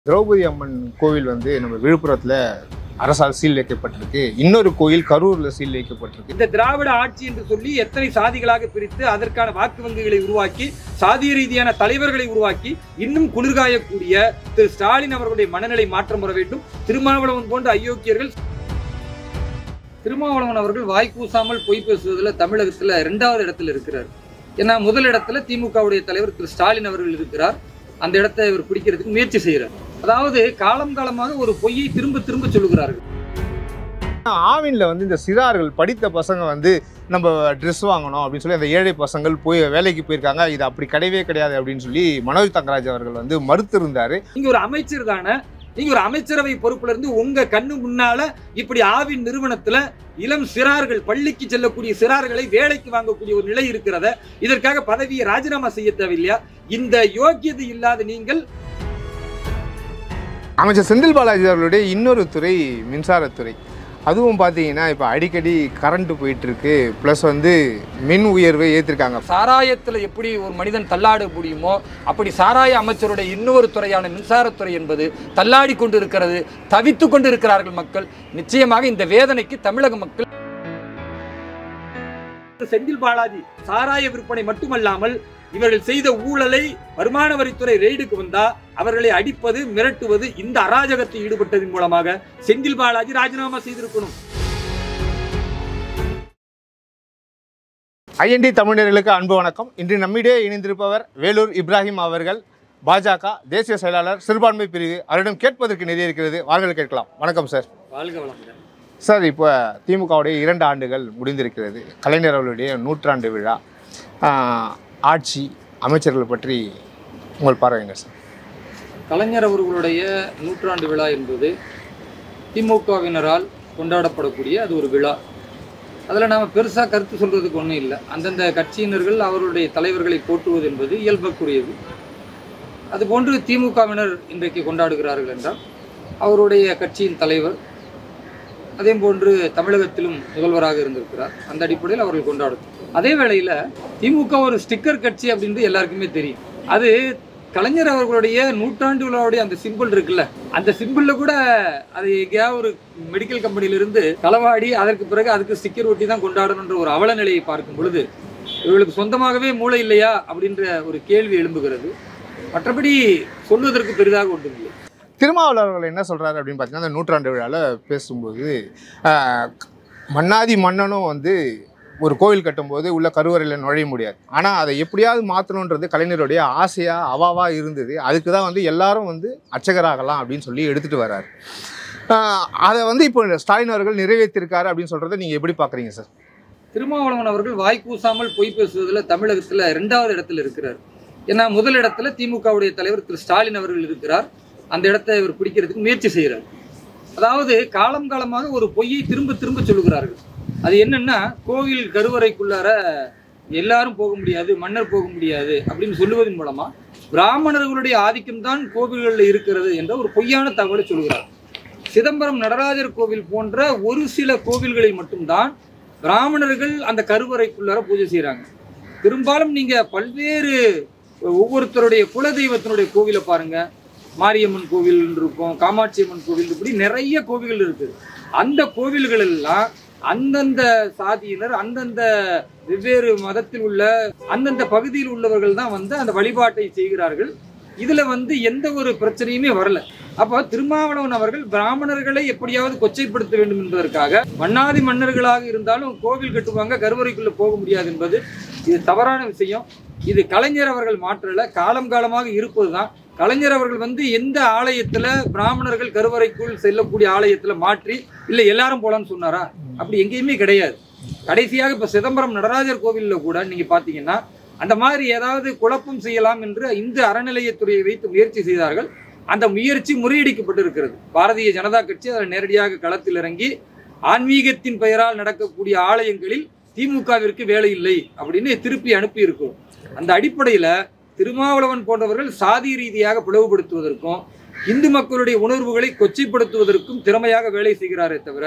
திரௌபதி அம்மன் கோவில் வந்து நம்ம விழுப்புரத்தில் அரசால் சீல் வைக்கப்பட்டிருக்கு இன்னொரு கோயில் கரூரில் சீல் வைக்கப்பட்டிருக்கு இந்த திராவிட ஆட்சி என்று சொல்லி எத்தனை சாதிகளாக பிரித்து அதற்கான வாக்கு வங்கிகளை உருவாக்கி சாதிய ரீதியான தலைவர்களை உருவாக்கி இன்னும் குளிர்காயக்கூடிய திரு ஸ்டாலின் அவர்களுடைய மனநிலை மாற்றம் வர வேண்டும் திருமாவளவன் போன்ற அயோக்கியர்கள் திருமாவளவன் அவர்கள் வாய் கூசாமல் பொய் பேசுவதில் தமிழகத்துல இரண்டாவது இடத்துல இருக்கிறார் ஏன்னா முதல் இடத்துல திமுகவுடைய தலைவர் திரு ஸ்டாலின் அவர்கள் இருக்கிறார் அந்த இடத்தை இவர் பிடிக்கிறதுக்கு முயற்சி செய்கிறார் அதாவது காலம் காலமாக ஒரு பொய்யை திரும்ப திரும்ப சொல்லுகிறார்கள் ஆவினில் வந்து இந்த சிறார்கள் படித்த பசங்க வந்து நம்ம ட்ரெஸ் வாங்கணும் அப்படின்னு சொல்லி அந்த ஏழை பசங்கள் போய் வேலைக்கு போயிருக்காங்க இது அப்படி கிடையவே கிடையாது அப்படின்னு சொல்லி மனோஜ் தங்கராஜ் அவர்கள் வந்து மறுத்திருந்தாரு நீங்க ஒரு அமைச்சர் தானே நீங்க ஒரு அமைச்சரவை பொறுப்புல இருந்து உங்க கண்ணு முன்னால இப்படி ஆவின் நிறுவனத்துல இளம் சிறார்கள் பள்ளிக்கு செல்லக்கூடிய சிறார்களை வேலைக்கு வாங்கக்கூடிய ஒரு நிலை இருக்கிறத இதற்காக பதவியை ராஜினாமா செய்ய தேவையில்லையா இந்த யோக்கியதை இல்லாத நீங்கள் அமைச்சர் செந்தில் பாலாஜி அவர்களுடைய இன்னொரு துறை மின்சாரத்துறை அதுவும் பார்த்தீங்கன்னா இப்போ அடிக்கடி கரண்ட் போயிட்டு இருக்கு ப்ளஸ் வந்து மின் உயர்வை ஏற்றிருக்காங்க சாராயத்துல எப்படி ஒரு மனிதன் தள்ளாட முடியுமோ அப்படி சாராய அமைச்சருடைய இன்னொரு துறையான மின்சாரத்துறை என்பது தள்ளாடி கொண்டு இருக்கிறது தவித்து கொண்டு இருக்கிறார்கள் மக்கள் நிச்சயமாக இந்த வேதனைக்கு தமிழக மக்கள் செந்தில் பாலாஜி சாராய விற்பனை மட்டுமல்லாமல் இவர்கள் செய்த ஊழலை வருமான வரித்துறை ரெய்டுக்கு வந்தா அவர்களை அடிப்பது மிரட்டுவது இந்த அராஜகத்தில் ஈடுபட்டதன் மூலமாக செந்தில் பாலாஜி ராஜினாமா செய்திருக்கணும் ஐஎன்டி தமிழர்களுக்கு அன்பு வணக்கம் இன்று நம்மிடையே இணைந்திருப்பவர் வேலூர் இப்ராஹிம் அவர்கள் பாஜக தேசிய செயலாளர் சிறுபான்மை பிரிவு அவரிடம் கேட்பதற்கு நிறைய இருக்கிறது வாருங்கள் கேட்கலாம் வணக்கம் சார் வாழ்க வளமுடன் சார் இப்போ திமுகவுடைய இரண்டு ஆண்டுகள் முடிந்திருக்கிறது கலைஞர் அவர்களுடைய நூற்றாண்டு விழா ஆஹ், ஆட்சி அமைச்சர்கள் பற்றி உங்கள் பார்வைங்க சார் கலைஞர் அவர்களுடைய நூற்றாண்டு விழா என்பது திமுகவினரால் கொண்டாடப்படக்கூடிய அது ஒரு விழா அதில் நாம் பெருசாக கருத்து சொல்கிறதுக்கு ஒன்றும் இல்லை அந்தந்த கட்சியினர்கள் அவர்களுடைய தலைவர்களை போற்றுவது என்பது இயல்புக்குரியது அதுபோன்று திமுகவினர் இன்றைக்கு கொண்டாடுகிறார்கள் என்றால் அவருடைய கட்சியின் தலைவர் அதே போன்று தமிழகத்திலும் முதல்வராக இருந்திருக்கிறார் அந்த அடிப்படையில் அவர்கள் கொண்டாடும் அதே வேளையில் திமுக ஒரு ஸ்டிக்கர் கட்சி அப்படின்றது எல்லாருக்குமே தெரியும் அது கலைஞர் அவர்களுடைய நூற்றாண்டு விழாவுடைய அந்த சிம்பிள் இருக்குல்ல அந்த சிம்பிள்ல கூட அது எங்கேயாவது ஒரு மெடிக்கல் கம்பெனில இருந்து களவாடி அதற்கு பிறகு அதுக்கு ஸ்டிக்கர் ஒட்டி தான் கொண்டாடணுன்ற ஒரு அவல நிலையை பார்க்கும் பொழுது இவர்களுக்கு சொந்தமாகவே மூளை இல்லையா அப்படின்ற ஒரு கேள்வி எழும்புகிறது மற்றபடி சொல்வதற்கு பெரிதாக ஒன்றும் இல்லை திருமாவளவன் அவர்கள் என்ன சொல்றாரு அப்படின்னு பார்த்தீங்கன்னா அந்த நூற்றாண்டு விழாவில் பேசும்போது ஆஹ், மன்னாதி மன்னனும் வந்து ஒரு கோவில் கட்டும்போது உள்ள கருவறையில் நுழைய முடியாது ஆனால் அதை எப்படியாவது மாற்றணுன்றது கலைஞருடைய ஆசையாக அவாவா இருந்தது அதுக்கு தான் வந்து எல்லாரும் வந்து அர்ச்சகராகலாம் அப்படின்னு சொல்லி எடுத்துட்டு வர்றாரு ஆஹ், அதை வந்து இப்போ ஸ்டாலின் அவர்கள் நிறைவேற்றிருக்காரு அப்படின்னு சொல்றதை நீங்கள் எப்படி பார்க்குறீங்க சார் திருமாவளவன் அவர்கள் வாய் கூசாமல் பொய் பேசுவதில் தமிழகத்துல இரண்டாவது இடத்துல இருக்கிறார் ஏன்னா முதல் இடத்துல திமுகவுடைய தலைவர் திரு ஸ்டாலின் அவர்கள் இருக்கிறார் அந்த இடத்தை இவர் பிடிக்கிறதுக்கு முயற்சி செய்கிறார் அதாவது காலம் காலமாக ஒரு பொய்யை திரும்ப திரும்ப சொல்லுகிறார்கள் அது என்னன்னா கோவில் கருவறைக்குள்ளார எல்லாரும் போக முடியாது மன்னர் போக முடியாது அப்படின்னு சொல்லுவதன் மூலமா பிராமணர்களுடைய ஆதிக்கம் தான் கோவில்களில் இருக்கிறது என்ற ஒரு பொய்யான தகவலை சொல்கிறார் சிதம்பரம் நடராஜர் கோவில் போன்ற ஒரு சில கோவில்களில் மட்டும்தான் பிராமணர்கள் அந்த கருவறைக்குள்ளார பூஜை செய்கிறாங்க பெரும்பாலும் நீங்க பல்வேறு ஒவ்வொருத்தருடைய குல தெய்வத்தினுடைய கோவிலை பாருங்க மாரியம்மன் கோவில் இருக்கும் காமாட்சி அம்மன் கோவில் இப்படி நிறைய கோவில்கள் இருக்குது அந்த கோவில்கள் எல்லாம் அந்தந்த சாதியினர் அந்தந்த வெவ்வேறு மதத்தில் உள்ள அந்தந்த பகுதியில் உள்ளவர்கள் தான் வந்து அந்த வழிபாட்டை செய்கிறார்கள் இதுல வந்து எந்த ஒரு பிரச்சனையுமே வரல அப்போ திருமாவளவன் அவர்கள் பிராமணர்களை எப்படியாவது கொச்சைப்படுத்த வேண்டும் என்பதற்காக மன்னாதி மன்னர்களாக இருந்தாலும் கோவில் கட்டுவாங்க கருவறைக்குள்ள போக முடியாது என்பது இது தவறான விஷயம் இது கலைஞர் அவர்கள் மாற்றல காலம் காலமாக இருப்பதுதான் கலைஞர் அவர்கள் வந்து எந்த ஆலயத்துல பிராமணர்கள் கருவறைக்குள் செல்லக்கூடிய ஆலயத்துல மாற்றி இல்ல எல்லாரும் போலான்னு சொன்னாரா அப்படி எங்கேயுமே கிடையாது கடைசியாக இப்ப சிதம்பரம் நடராஜர் கோவில்ல கூட நீங்க பாத்தீங்கன்னா அந்த மாதிரி ஏதாவது குழப்பம் செய்யலாம் என்று இந்து அறநிலையத்துறையை வைத்து முயற்சி செய்தார்கள் அந்த முயற்சி முறியடிக்கப்பட்டிருக்கிறது பாரதிய ஜனதா கட்சி அதில் நேரடியாக களத்தில் இறங்கி ஆன்மீகத்தின் பெயரால் நடக்கக்கூடிய ஆலயங்களில் திமுகவிற்கு வேலை இல்லை அப்படின்னு திருப்பி அனுப்பி இருக்கும் அந்த அடிப்படையில திருமாவளவன் போன்றவர்கள் சாதி ரீதியாக பிளவுபடுத்துவதற்கும் இந்து மக்களுடைய உணர்வுகளை கொச்சைப்படுத்துவதற்கும் திறமையாக வேலை செய்கிறாரே தவிர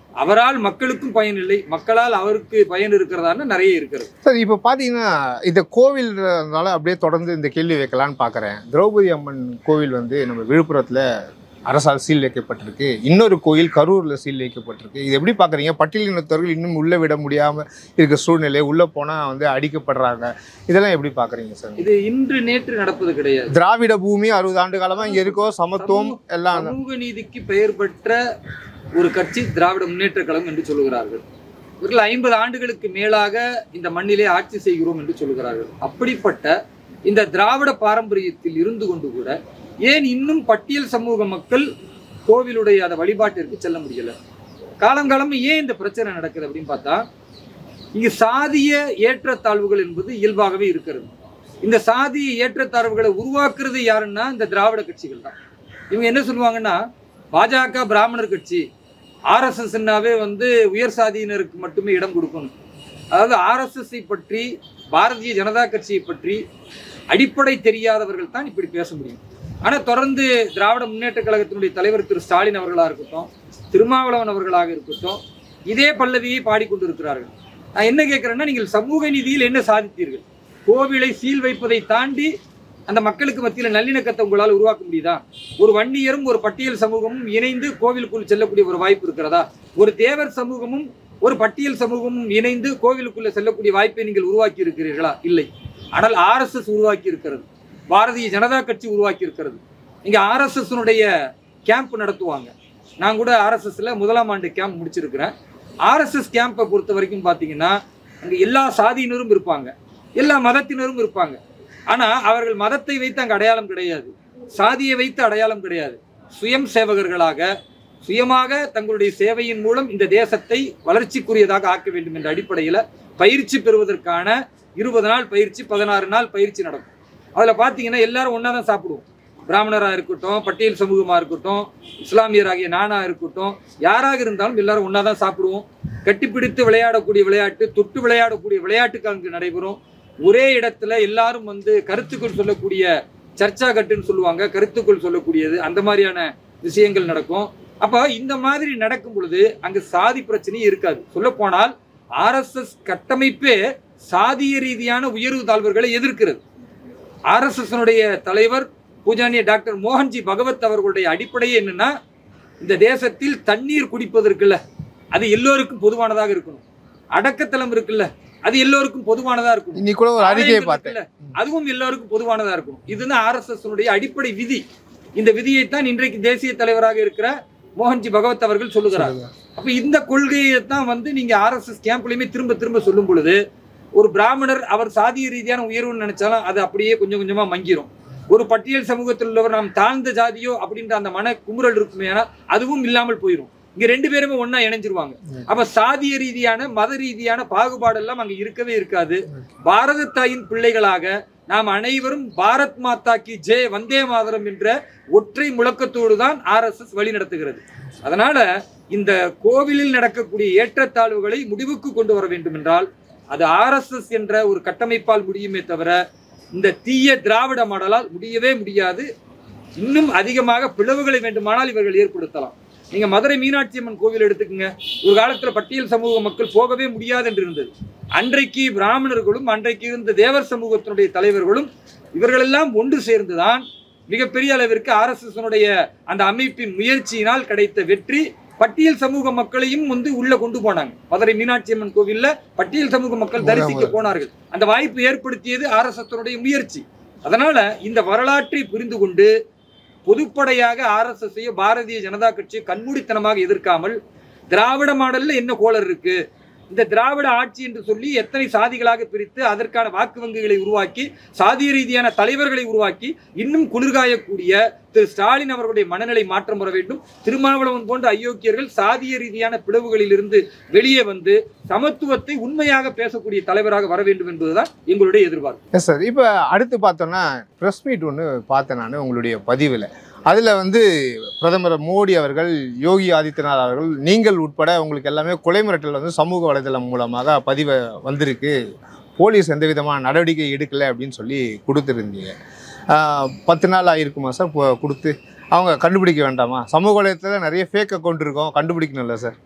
அவரால் மக்களுக்கும் பயன் இல்லை மக்களால் அவருக்கு பயன் இருக்கிறதான்னு நிறைய இருக்கிறது சார் இப்போ பார்த்தீங்கன்னா இந்த கோவில்னால அப்படியே தொடர்ந்து இந்த கேள்வி வைக்கலான்னு பார்க்குறேன் திரௌபதி அம்மன் கோவில் வந்து நம்ம விழுப்புரத்தில் அரசால் சீல் வைக்கப்பட்டிருக்கு இன்னொரு கோயில் கரூரில் சீல் வைக்கப்பட்டிருக்கு இது எப்படி பார்க்குறீங்க பட்டியலினத்தவர்கள் இன்னும் உள்ளே விட முடியாமல் இருக்க சூழ்நிலை உள்ளே போனால் வந்து அடிக்கப்படுறாங்க இதெல்லாம் எப்படி பார்க்குறீங்க சார் இது இன்று நேற்று நடப்பது கிடையாது திராவிட பூமி அறுபது ஆண்டு காலமாக இங்கே இருக்கோ சமத்துவம் எல்லாம் சமூக நீதிக்கு பெயர் பெற்ற ஒரு கட்சி திராவிட முன்னேற்ற கழகம் என்று சொல்லுகிறார்கள் இவர்கள் ஐம்பது ஆண்டுகளுக்கு மேலாக இந்த மண்ணிலே ஆட்சி செய்கிறோம் என்று சொல்லுகிறார்கள் அப்படிப்பட்ட இந்த திராவிட பாரம்பரியத்தில் இருந்து கொண்டு கூட ஏன் இன்னும் பட்டியல் சமூக மக்கள் கோவிலுடைய அந்த வழிபாட்டிற்கு செல்ல முடியல காலங்காலமா ஏன் இந்த பிரச்சனை நடக்குது அப்படின்னு பார்த்தா இங்கு சாதிய ஏற்றத்தாழ்வுகள் என்பது இயல்பாகவே இருக்கிறது இந்த சாதிய ஏற்றத்தாழ்வுகளை உருவாக்குறது யாருன்னா இந்த திராவிட கட்சிகள் தான் இவங்க என்ன சொல்லுவாங்கன்னா பாஜக பிராமணர் கட்சி ஆர்எஸ்எஸ்னாவே வந்து உயர் சாதியினருக்கு மட்டுமே இடம் கொடுக்கணும் அதாவது ஆர்எஸ்எஸ்ஸை பற்றி பாரதிய ஜனதா கட்சியை பற்றி அடிப்படை தெரியாதவர்கள் தான் இப்படி பேச முடியும் ஆனால் தொடர்ந்து திராவிட முன்னேற்ற கழகத்தினுடைய தலைவர் திரு ஸ்டாலின் அவர்களாக இருக்கட்டும் திருமாவளவன் அவர்களாக இருக்கட்டும் இதே பல்லவியை பாடிக்கொண்டிருக்கிறார்கள் நான் என்ன கேட்குறேன்னா நீங்கள் சமூக நீதியில் என்ன சாதித்தீர்கள் கோவிலை சீல் வைப்பதை தாண்டி அந்த மக்களுக்கு மத்தியில் நல்லிணக்கத்தை உங்களால் உருவாக்க முடியுதா ஒரு வன்னியரும் ஒரு பட்டியல் சமூகமும் இணைந்து கோவிலுக்குள் செல்லக்கூடிய ஒரு வாய்ப்பு இருக்கிறதா ஒரு தேவர் சமூகமும் ஒரு பட்டியல் சமூகமும் இணைந்து கோவிலுக்குள்ள செல்லக்கூடிய வாய்ப்பை நீங்கள் உருவாக்கி இருக்கிறீர்களா இல்லை ஆனால் ஆர்எஸ்எஸ் உருவாக்கி இருக்கிறது பாரதிய ஜனதா கட்சி உருவாக்கி இருக்கிறது இங்க ஆர்எஸ்எஸ்னுடைய கேம்ப் நடத்துவாங்க நான் கூட ஆர்எஸ்எஸ்ல முதலாம் ஆண்டு கேம்ப் முடிச்சிருக்கிறேன் ஆர்எஸ்எஸ் கேம்பை பொறுத்த வரைக்கும் பார்த்தீங்கன்னா அங்கே எல்லா சாதியினரும் இருப்பாங்க எல்லா மதத்தினரும் இருப்பாங்க ஆனா அவர்கள் மதத்தை வைத்து அங்கே அடையாளம் கிடையாது சாதியை வைத்து அடையாளம் கிடையாது சுயம் சேவகர்களாக சுயமாக தங்களுடைய சேவையின் மூலம் இந்த தேசத்தை வளர்ச்சிக்குரியதாக ஆக்க வேண்டும் என்ற அடிப்படையில் பயிற்சி பெறுவதற்கான இருபது நாள் பயிற்சி பதினாறு நாள் பயிற்சி நடக்கும் அதில் பார்த்தீங்கன்னா எல்லாரும் ஒன்றா தான் சாப்பிடுவோம் பிராமணராக இருக்கட்டும் பட்டியல் சமூகமாக இருக்கட்டும் இஸ்லாமியராகிய நானா இருக்கட்டும் யாராக இருந்தாலும் எல்லாரும் ஒன்றா தான் சாப்பிடுவோம் கட்டிப்பிடித்து விளையாடக்கூடிய விளையாட்டு தொட்டு விளையாடக்கூடிய விளையாட்டுக்கு அங்கு நடைபெறும் ஒரே இடத்துல எல்லாரும் வந்து கருத்துக்கள் சொல்லக்கூடிய சர்ச்சா கட்டுன்னு சொல்லுவாங்க கருத்துக்கள் சொல்லக்கூடியது அந்த மாதிரியான விஷயங்கள் நடக்கும் அப்போ இந்த மாதிரி நடக்கும் பொழுது அங்கு சாதி பிரச்சனையும் இருக்காது சொல்லப்போனால் ஆர்எஸ்எஸ் கட்டமைப்பே சாதிய ரீதியான உயர்வு தாழ்வுகளை எதிர்க்கிறது ஆர்எஸ்எஸ்னுடைய தலைவர் பூஜானிய டாக்டர் மோகன்ஜி பகவத் அவர்களுடைய அடிப்படையே என்னன்னா இந்த தேசத்தில் தண்ணீர் குடிப்பதற்குல்ல அது எல்லோருக்கும் பொதுவானதாக இருக்கணும் அடக்கத்தலம் இருக்குல்ல அது எல்லோருக்கும் பொதுவானதா இருக்கணும் இன்னைக்கு கூட ஒரு அறிக்கையை ஆலயங்கள் பார்த்தேன் இருக்குல்ல, அதுவும் எல்லோருக்கும் பொதுவானதா இருக்கணும் இதுதான் ஆர்எஸ்எஸ் அடிப்படை விதி இந்த விதியைத்தான் இன்றைக்கு தேசிய தலைவராக இருக்கிற மோகன்ஜி பகவத் அவர்கள் சொல்லுகிறார் அப்ப இந்த கொள்கையை தான் வந்து நீங்க ஆர்எஸ்எஸ் கேம்ப்லயுமே திரும்ப திரும்ப சொல்லும் பொழுது ஒரு பிராமணர் அவர் சாதிய ரீதியான உயர்வுன்னு நினைச்சாலும் அது அப்படியே கொஞ்சம் கொஞ்சமா மங்கிரும் ஒரு பட்டியல் சமூகத்தில் உள்ளவர் நாம் தாழ்ந்த ஜாதியோ அப்படின்ற அந்த மன குமுறல் இருக்குமே ஆனால் அதுவும் இல்லாமல் போயிடும் இங்க ரெண்டு பேருமே ஒண்ணா இணைஞ்சிருவாங்க அப்ப சாதிய ரீதியான மத ரீதியான பாகுபாடு எல்லாம் அங்க இருக்கவே இருக்காது பாரத தாயின் பிள்ளைகளாக நாம் அனைவரும் பாரத் மாதா கி ஜெய் வந்தே மாதரம் என்ற ஒற்றை முழக்கத்தோடு தான் ஆர்எஸ்எஸ் வழி நடத்துகிறது அதனால இந்த கோவிலில் நடக்கக்கூடிய ஏற்றத்தாழ்வுகளை முடிவுக்கு கொண்டு வர வேண்டும் என்றால் அது ஆர்எஸ்எஸ் என்ற ஒரு கட்டமைப்பால் முடியுமே தவிர இந்த தீய திராவிட மாடலால் முடியவே முடியாது இன்னும் அதிகமாக பிளவுகளை வேண்டுமானால் இவர்கள் ஏற்படுத்தலாம் நீங்க மதுரை மீனாட்சி அம்மன் கோவில் எடுத்துக்கங்க ஒரு காலத்துல பட்டியல் சமூக மக்கள் போகவே முடியாது என்று இருந்தது அன்றைக்கு பிராமணர்களும் அன்றைக்கு இருந்த தேவர் சமூகத்தினுடைய தலைவர்களும் இவர்களெல்லாம் ஒன்று சேர்ந்துதான் மிகப்பெரிய அளவிற்கு ஆர்எஸ்எஸ்னுடைய அந்த அமைப்பின் முயற்சியினால் கிடைத்த வெற்றி பட்டியல் சமூக மக்களையும் வந்து உள்ள கொண்டு போனாங்க மதுரை மீனாட்சி அம்மன் கோவில்ல பட்டியல் சமூக மக்கள் தரிசிக்க போனார்கள் அந்த வாய்ப்பு ஏற்படுத்தியது ஆர்எஸ்எஸ் முயற்சி அதனால இந்த வரலாற்றை புரிந்து கொண்டு பொதுப்படையாக ஆர்எஸ்எஸ்ஸையோ பாரதிய ஜனதா கட்சியோ கண்மூடித்தனமாக எதிர்க்காமல் திராவிட மாடல்ல என்ன கோளர் இருக்கு இந்த திராவிட ஆட்சி என்று சொல்லி எத்தனை சாதிகளாக பிரித்து அதற்கான வாக்கு வங்கிகளை உருவாக்கி சாதிய ரீதியான தலைவர்களை உருவாக்கி இன்னும் குளிர்காயக்கூடிய திரு ஸ்டாலின் அவர்களுடைய மனநிலை மாற்றம் வர வேண்டும் திருமாவளவன் போன்ற அயோக்கியர்கள் சாதிய ரீதியான பிளவுகளில் இருந்து வெளியே வந்து சமத்துவத்தை உண்மையாக பேசக்கூடிய தலைவராக வர வேண்டும் என்பதுதான் எங்களுடைய எதிர்பார்ப்பு எஸ் சார் இப்போ அடுத்து பார்த்தோன்னா ப்ரெஸ் மீட் ஒன்று பார்த்தேன் நான் உங்களுடைய பதிவில் அதில் வந்து பிரதமர் மோடி அவர்கள் யோகி ஆதித்யநாத் அவர்கள் நீங்கள் உட்பட உங்களுக்கு எல்லாமே கொலை மிரட்டல் வந்து சமூக வலைதளம் மூலமாக பதிவு வந்திருக்கு போலீஸ் எந்த விதமான நடவடிக்கை எடுக்கலை அப்படின்னு சொல்லி கொடுத்துருந்தீங்க ஆஹ் பத்து நாள் ஆகிருக்குமா சார் இப்போ கொடுத்து அவங்க கண்டுபிடிக்க வேண்டாமா சமூக வலைதளத்தில் நிறைய ஃபேக் அக்கௌண்ட் இருக்கும் கண்டுபிடிக்கணும்ல சார்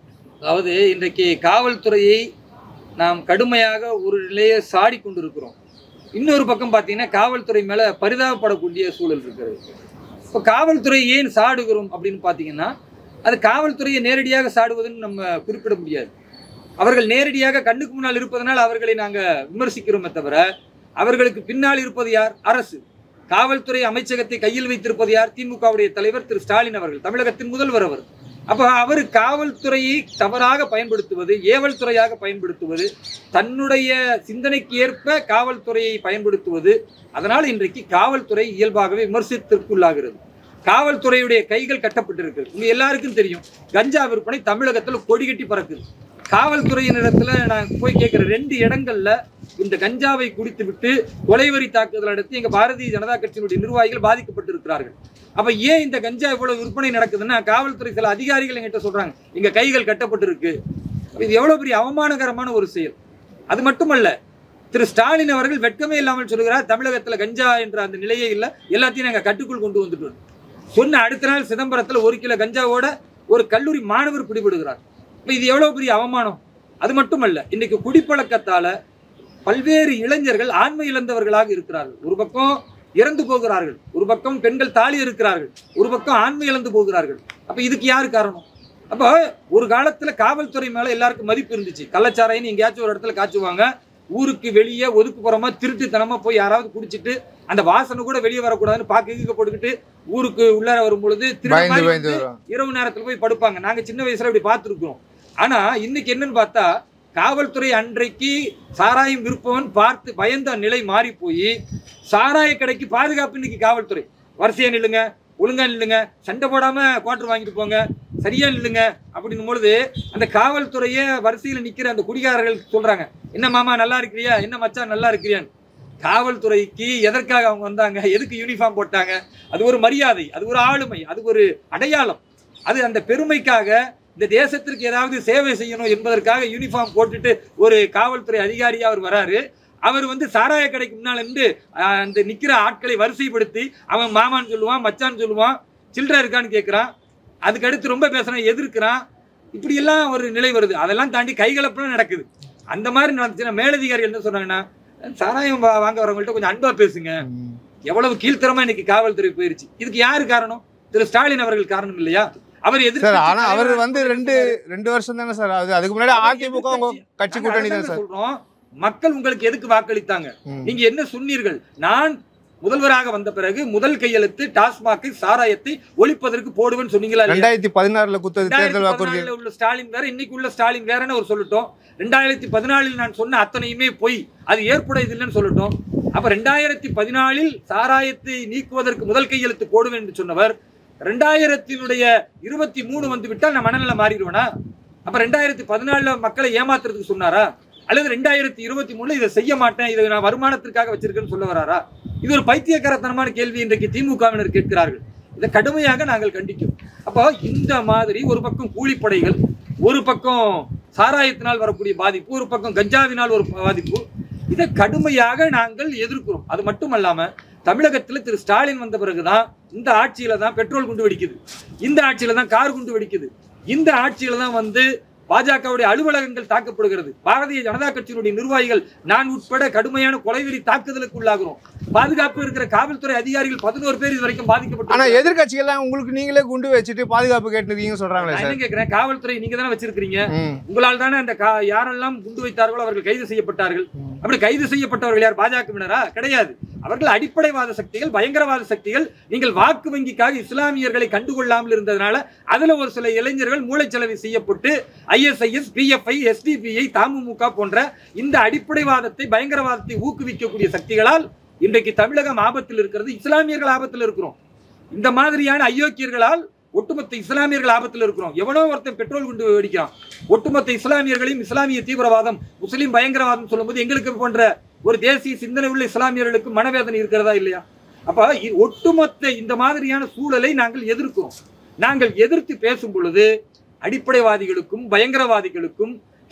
அதாவது இன்றைக்கு காவல்துறையை நாம் கடுமையாக ஒரு நிலையை சாடி கொண்டிருக்கிறோம் இன்னொரு பக்கம் பார்த்தீங்கன்னா காவல்துறை மேலே பரிதாபப்படக்கூடிய சூழல் இருக்கிறது இப்போ காவல்துறை ஏன் சாடுகிறோம் அப்படின்னு பார்த்தீங்கன்னா அது காவல்துறையை நேரடியாக சாடுவதுன்னு நம்ம குறிப்பிட முடியாது அவர்கள் நேரடியாக கண்ணுக்கு முன்னால் இருப்பதனால் அவர்களை நாங்கள் விமர்சிக்கிறோமே தவிர அவர்களுக்கு பின்னால் இருப்பது யார் அரசு காவல்துறை அமைச்சகத்தை கையில் வைத்திருப்பது யார் திமுகவுடைய தலைவர் திரு ஸ்டாலின் அவர்கள் தமிழகத்தின் முதல்வர் அவர் அப்போ அவர் காவல்துறையை தவறாக பயன்படுத்துவது ஏவல் துறையாக பயன்படுத்துவது தன்னுடைய சிந்தனைக்கு ஏற்ப காவல்துறையை பயன்படுத்துவது அதனால் இன்றைக்கு காவல்துறை இயல்பாகவே விமர்சனத்திற்குள்ளாகிறது காவல்துறையுடைய கைகள் கட்டப்பட்டிருக்கு உங்க எல்லாருக்கும் தெரியும் கஞ்சா விற்பனை தமிழகத்துல கொடி கட்டி பறக்குது காவல்துறையினிடத்துல நான் போய் கேட்கிற ரெண்டு இடங்கள்ல இந்த கஞ்சாவை குடித்து விட்டு கொலைவரி தாக்குதல் நடத்தி எங்க பாரதிய ஜனதா கட்சியினுடைய நிர்வாகிகள் பாதிக்கப்பட்டிருக்கிறார்கள் அப்ப ஏன் இந்த கஞ்சா இவ்வளவு விற்பனை நடக்குதுன்னா காவல்துறை சில அதிகாரிகள் எங்கிட்ட சொல்றாங்க எங்க கைகள் கட்டப்பட்டிருக்கு இது எவ்வளவு பெரிய அவமானகரமான ஒரு செயல் அது மட்டுமல்ல திரு ஸ்டாலின் அவர்கள் வெட்கமே இல்லாமல் சொல்கிறார் தமிழகத்துல கஞ்சா என்ற அந்த நிலையே இல்லை எல்லாத்தையும் நாங்க கட்டுக்குள் கொண்டு வந்துட்டோம் சொன்ன அடுத்த நாள் சிதம்பரத்துல ஒரு கிலோ கஞ்சாவோட ஒரு கல்லூரி மாணவர் பிடிபடுகிறார் இப்ப இது எவ்வளவு பெரிய அவமானம் அது மட்டுமல்ல இன்னைக்கு குடிப்பழக்கத்தால பல்வேறு இளைஞர்கள் ஆண்மை இழந்தவர்களாக இருக்கிறார்கள் ஒரு பக்கம் இறந்து போகிறார்கள் ஒரு பக்கம் பெண்கள் தாலி இருக்கிறார்கள் ஒரு பக்கம் ஆண்மை இழந்து போகிறார்கள் அப்ப இதுக்கு யாரு காரணம் அப்போ ஒரு காலத்துல காவல்துறை மேல எல்லாருக்கும் மதிப்பு இருந்துச்சு கள்ளச்சாராயின்னு எங்கேயாச்சும் ஒரு இடத்துல காய்ச்சுவாங்க ஊருக்கு வெளியே ஒதுக்குப்புறமா திருட்டுத்தனமா போய் யாராவது குடிச்சிட்டு அந்த வாசனை கூட வெளியே வரக்கூடாதுன்னு பாக்கு கீக்க போட்டுக்கிட்டு ஊருக்கு உள்ளார வரும் பொழுது திருட பயந்து மாதிரி பயந்து வந்து வரும் இரவு நேரத்துல போய் படுப்பாங்க நாங்க சின்ன வயசுல இப்படி பார்த்துருக்கோம் ஆனா இன்னைக்கு என்னன்னு பார்த்தா காவல்துறை அன்றைக்கு சாராயம் விற்பவன் பார்த்து பயந்த நிலை மாறி போய் சாராய கடைக்கு பாதுகாப்பு இன்னைக்கு காவல்துறை வரிசையா நில்லுங்க ஒழுங்கா நில்லுங்க சண்டை போடாம குவார்டர் வாங்கிட்டு போங்க சரியா நில்லுங்க அப்படின்னும் பொழுது அந்த காவல்துறையே வரிசையில் நிக்கிற அந்த குடிகாரர்கள் சொல்றாங்க என்ன மாமா நல்லா இருக்கிறியா என்ன மச்சான் நல்லா இருக்கிறியான்னு காவல்துறைக்கு எதற்காக அவங்க வந்தாங்க எதுக்கு யூனிஃபார்ம் போட்டாங்க அது ஒரு மரியாதை அது ஒரு ஆளுமை அது ஒரு அடையாளம் அது அந்த பெருமைக்காக இந்த தேசத்திற்கு ஏதாவது சேவை செய்யணும் என்பதற்காக யூனிஃபார்ம் போட்டுட்டு ஒரு காவல்துறை அதிகாரியா அவர் வராரு அவர் வந்து சாராய கடைக்கு முன்னால் இருந்து ஆஹ், அந்த நிக்கிற ஆட்களை வரிசைப்படுத்தி அவன் மாமான்னு சொல்லுவான் மச்சான்னு சொல்லுவான் சில்லறை இருக்கான்னு கேட்குறான் அதுக்கு அடுத்து ரொம்ப பேசுறான் எதிர்க்கிறான் இப்படி எல்லாம் ஒரு நிலை வருது அதெல்லாம் தாண்டி கைகலப்பெல்லாம் நடக்குது அந்த மாதிரி நடந்துச்சுன்னா மேலதிகாரிகள் என்ன சொன்னாங்கன்னா சாராயம் வா- வாங்க வரவங்கள்ட்ட கொஞ்சம் அன்பா பேசுங்க ம். எவ்வளவு கீழ்த்தரமா இன்னைக்கு காவல்துறை போயிருச்சு இதுக்கு யாரு காரணம் திரு ஸ்டாலின் அவர்கள் காரணம் இல்லையா அவர் சார் எதிர்க்கட்சி ஆனா அவர் தலைவரா வந்து ரெண்டு ரெண்டு வருஷம் தானே சார் ஆகுது அதுக்கு முன்னாடி அவர் அதிமுக உங்க எதிர்க்கட்சி- கட்சி நாங்க கூட்டணி தான் அதைத்தாங்க சார் சொல்றோம் மக்கள் உங்களுக்கு எதுக்கு வாக்களித்தாங்க ம். நீங்க என்ன சொன்னீர்கள் நான் முதல்வராக வந்த பிறகு முதல் கையெழுத்து டாஸ்மாகை சாராயத்தை ஒழிப்பதற்கு போடுவேன்னு சொன்னீங்களா இல்லையா? ரெண்டாயிரத்தி பதினாறுல குத்தது தேர்தல் ரெண்டாயிரத்தி வாக்குறுதி பதினாலுல உள்ள ஸ்டாலின் வேற இன்னைக்கு உள்ள ஸ்டாலின் வேறன்னு ஒரு சொல்லட்டும் ரெண்டாயிரத்தி பதினாலில் நான் சொன்ன அத்தனையுமே பொய் அது ஏற்புடையது இல்லைன்னு சொல்லட்டும் அப்ப ரெண்டாயிரத்தி பதினாலில் சாராயத்தை நீக்குவதற்கு முதல் கையெழுத்து போடுவேன் என்று சொன்னவர் ரெண்டாயிரத்தினுடைய இருபத்தி மூணு வந்து விட்டால் நான் மனநிலை மாறிடுவேனா அப்ப ரெண்டாயிரத்தி பதினாலுல மக்களை ஏமாத்துறதுக்கு சொன்னாரா அல்லது ரெண்டாயிரத்தி இருபத்தி மூணுல இதை செய்ய மாட்டேன் இதை நான் வருமானத்திற்காக வச்சிருக்கேன்னு சொல்ல வராரா இது ஒரு பைத்தியக்காரத்தனமான கேள்வி இன்றைக்கு திமுகவினர் கேட்கிறார்கள் இதை கடுமையாக நாங்கள் கண்டிக்கிறோம் அப்போ இந்த மாதிரி ஒரு பக்கம் கூலிப்படைகள் ஒரு பக்கம் சாராயத்தினால் வரக்கூடிய பாதிப்பு ஒரு பக்கம் கஞ்சாவினால் ஒரு பாதிப்பு இதை கடுமையாக நாங்கள் எதிர்க்கிறோம் அது மட்டுமல்லாம தமிழகத்துல திரு ஸ்டாலின் வந்த பிறகுதான் இந்த ஆட்சியில தான் பெட்ரோல் குண்டு வெடிக்குது இந்த ஆட்சியில தான் கார் குண்டு வெடிக்குது இந்த ஆட்சியில தான் வந்து பாஜகவுடைய அலுவலகங்கள் தாக்கப்படுகிறது பாரதிய ஜனதா கட்சியினுடைய நிர்வாகிகள் நான் உட்பட கடுமையான கொலைவெறி தாக்குதலுக்கு உள்ளாகிறோம் பாதுகாப்பு இருக்கிற காவல்துறை அதிகாரிகள் பதினோரு பேர் இது வரைக்கும் ஆனா பாதிக்கப்பட்டு எதிர்கட்சிகள்லாம் உங்களுக்கு நீங்களே குண்டு வச்சுட்டு பாதுகாப்பு கேட்டுருக்கீங்கன்னு சொல்றாங்களே நான் சார் என்ன கேட்கிறேன் காவல்துறை நீங்க தானே வச்சிருக்கீங்க ம். உங்களால் தானே அந்த கா- யாரெல்லாம் குண்டு வைத்தார்களோ அவர்கள் கைது செய்யப்பட்டார்கள் அப்படி கைது செய்யப்பட்டவர்கள் யார் பாஜகவினரா கிடையாது அவர்கள் அடிப்படைவாத சக்திகள் பயங்கரவாத சக்திகள் நீங்கள் வாக்கு வங்கிக்காக இஸ்லாமியர்களை கண்டுகொள்ளாமல் இருந்ததுனால அதுல ஒரு சில இளைஞர்கள் மூளைச்சலவை செய்யப்பட்டு ஐஎஸ்ஐஎஸ் பிஎஃப்ஐ எஸ்டிபிஐ தமுமுக போன்ற இந்த அடிப்படைவாதத்தை பயங்கரவாதத்தை ஊக்குவிக்கக்கூடிய சக்திகளால் இன்றைக்கு தமிழகம் ஆபத்தில் இருக்கிறது இஸ்லாமியர்கள் ஆபத்தில் இருக்கிறோம் இந்த மாதிரியான அயோக்கியர்களால் ஒட்டுமொத்த இஸ்லாமியர்கள் ஆபத்தில் இருக்கிறோம் எவனோ ஒருத்தன் பெட்ரோல் குண்டு வெடிக்கிறான் ஒட்டுமொத்த இஸ்லாமியர்களையும் இஸ்லாமிய தீவிரவாதம் முஸ்லீம் பயங்கரவாதம் சொல்லும்போது எங்களுக்கு போன்ற ஒரு தேசிய சிந்தனை உள்ள இஸ்லாமியர்களுக்கு மனவேதனை இருக்கிறதா இல்லையா அப்ப இ- ஒட்டுமொத்த இந்த மாதிரியான சூழலை நாங்கள் எதிர்க்கிறோம் நாங்கள் எதிர்த்து பேசும் பொழுது அடிப்படைவாதிகளுக்கும் பயங்கரவாதிகளுக்கும்